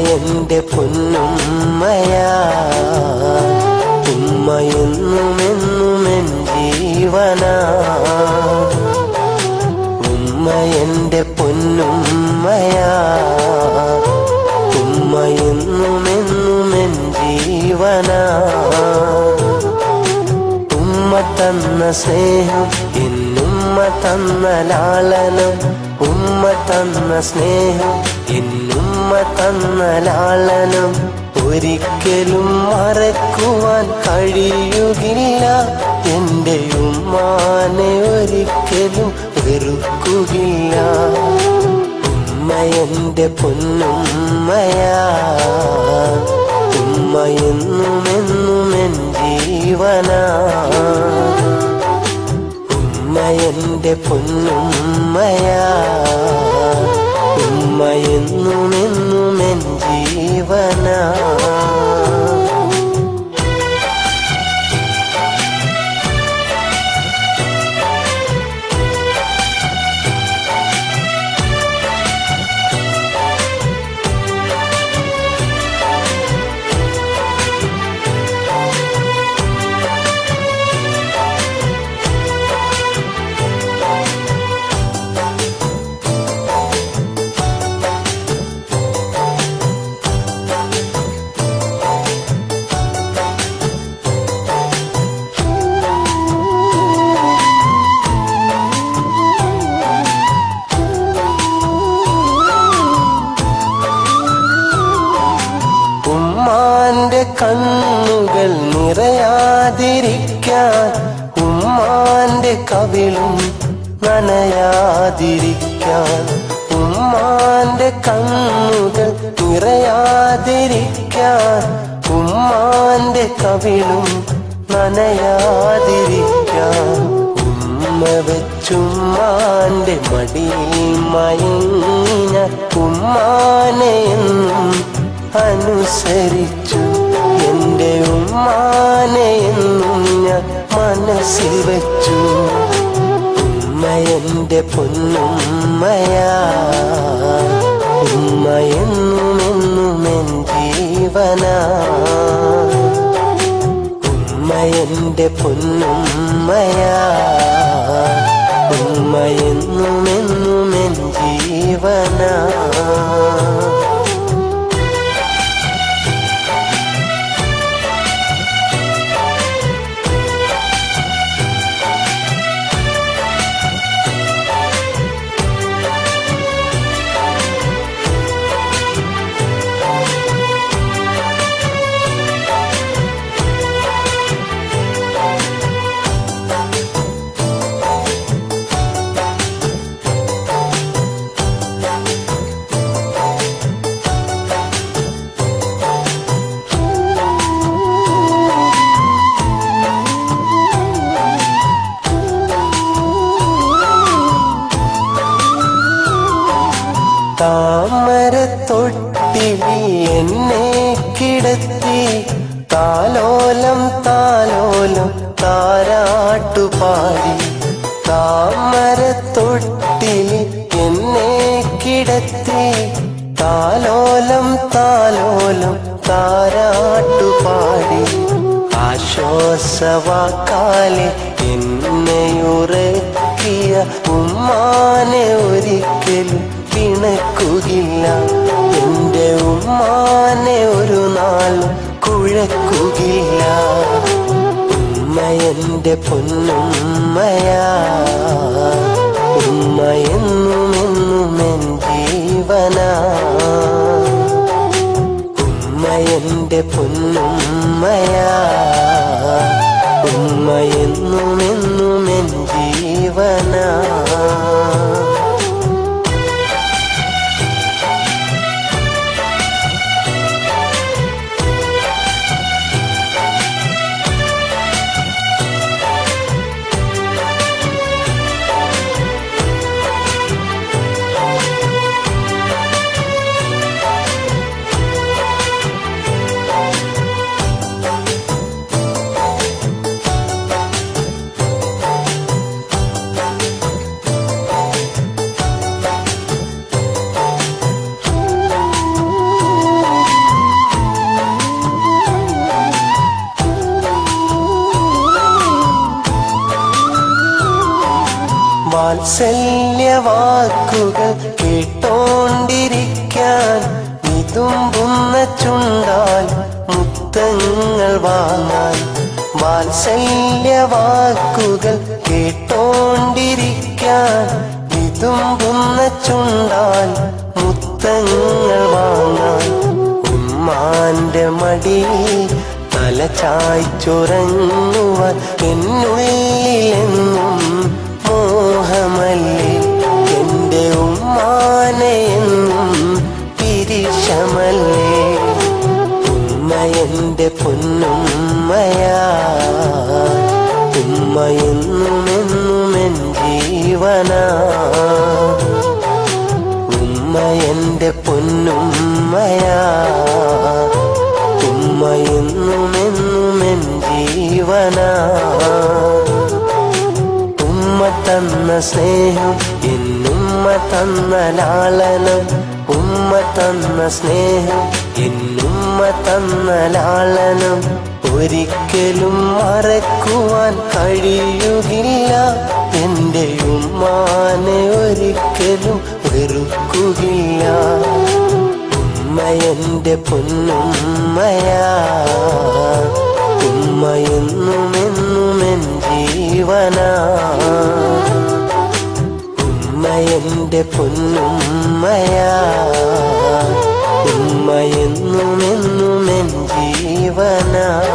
എന്റെ പൊന്നുമ്മയാ ഉമ്മ എന്നും എന്നും എൻ ജീവനാ ഉമ്മ എന്റെ പൊന്നുമ്മയാ ഉമ്മ എന്നും എന്നും എൻ ജീവനാ ഉമ്മ തന്ന സ്നേഹം എന്നുമ്മ തന്ന ലാളനം ഉമ്മ തന്ന സ്നേഹം എന്നുമ്മ തന്ന ലാളനം ഒരിക്കലും മറക്കുവാൻ കഴിയുകില്ല എൻ്റെ ഉമ്മാനെ ഒരിക്കലും വെറുക്കുകില്ല ഉമ്മ എൻ്റെ പൊന്നുമ്മയാ ഉമ്മ എന്നും എന്നും എൻ ജീവനാ ഉമ്മ എൻ്റെ പൊന്നുമ്മയാ ഉമ്മ എന്നും എന്നും എൻ ജീവനാ ഉമ്മാന്റെ കണ്ണുകൾ നിറയാതിരിക്കാൻ ഉമ്മാന്റെ കവിളും നനയാതിരിക്കാൻ ഉമ്മാന്റെ കണ്ണുകൾ നിറയാതിരിക്കാൻ ഉമ്മാന്റെ കവിളും നനയാതിരിക്കാൻ ഉമ്മ വെച്ചുമ്മാന്റെ മടിയിൽ മയങ്ങിഞ്ഞ ഉമ്മാനെ എന്നും അനുസരിച്ചു എൻ്റെ ഉമ്മാനെ എന്നും ഞാൻ മനസ്സിൽ വെച്ചു ഉമ്മ എൻ്റെ പൊന്നുമ്മയാ ഉമ്മ എന്നും എന്നും എൻ ജീവനാ ഉമ്മ എൻ്റെ പൊന്നുമ്മയാ ഉമ്മ എന്നും എന്നും എൻ ജീവനാ താമരത്തൊട്ടിലി എന്നെ കിടത്തി താലോലം താലോലം താരാട്ടുപാടി താമരത്തൊട്ടിലി എന്നെ കിടത്തി താലോലം താലോലം താരാട്ടുപാടി ആശ്വാസവാക്കാലെ എന്നെയുറക്കിയ ഉമ്മാനെ ഒരിക്കലും പിണക്കുകില്ല എൻ്റെ ഉമ്മാനെ ഒരു നാളും കുഴക്കുകില്ല ഉമ്മ എൻ്റെ പൊന്നുമ്മയാ ഉമ്മ എന്നും എന്നും എൻ ജീവനാ ഉമ്മ എൻ്റെ പൊന്നുമ്മയാ ഉമ്മ എന്നും എന്നും എൻ ജീവനാ വാത്സല്യ വാക്കുകൾ കേട്ടോണ്ടിരിക്കാൻ വിതുമ്പുന്ന ചുണ്ടാൽ മുത്തങ്ങൾ വാങ്ങാൻ വാത്സല്യ വാക്കുകൾ കേട്ടോണ്ടിരിക്കാൻ വിതുമ്പുന്ന ചുണ്ടാൽ മുത്തങ്ങൾ വാങ്ങാൻ ഉമ്മാന്റെ മടി തല ചായ്ച്ചുറങ്ങുവാൻ എന്നുള്ളിലെന്നും മോഹമല്ലേ എന്റെ ഉമ്മാനെ എന്നും പിരിശമല്ലേ ഉമ്മ എന്റെ പൊന്നുമ്മയാ ഉമ്മ എന്നും എന്നും എൻ ജീവനാ ഉമ്മ എന്റെ പൊന്നുമ്മയാ ഉമ്മ എന്നും എന്നും എൻ ജീവനാ ഉമ്മ തന്ന സ്നേഹം എന്നുമ്മ തന്ന ലാളനം ഉമ്മ തന്ന സ്നേഹം എന്നുമ്മ തന്ന ലാളനം ഒരിക്കലും മറക്കുവാൻ കഴിയുകില്ല എൻ്റെ ഉമ്മാനെ ഒരിക്കലും വെറുക്കുകയില്ല ഉമ്മ എൻ്റെ പൊന്നുമ്മയാ ഉമ്മ എന്നും എന്നും എൻ ജീവനാ ഉമ്മ എൻ്റെ പൊന്നുമ്മയാ ഉമ്മ എന്നും എന്നും എൻ ജീവനാ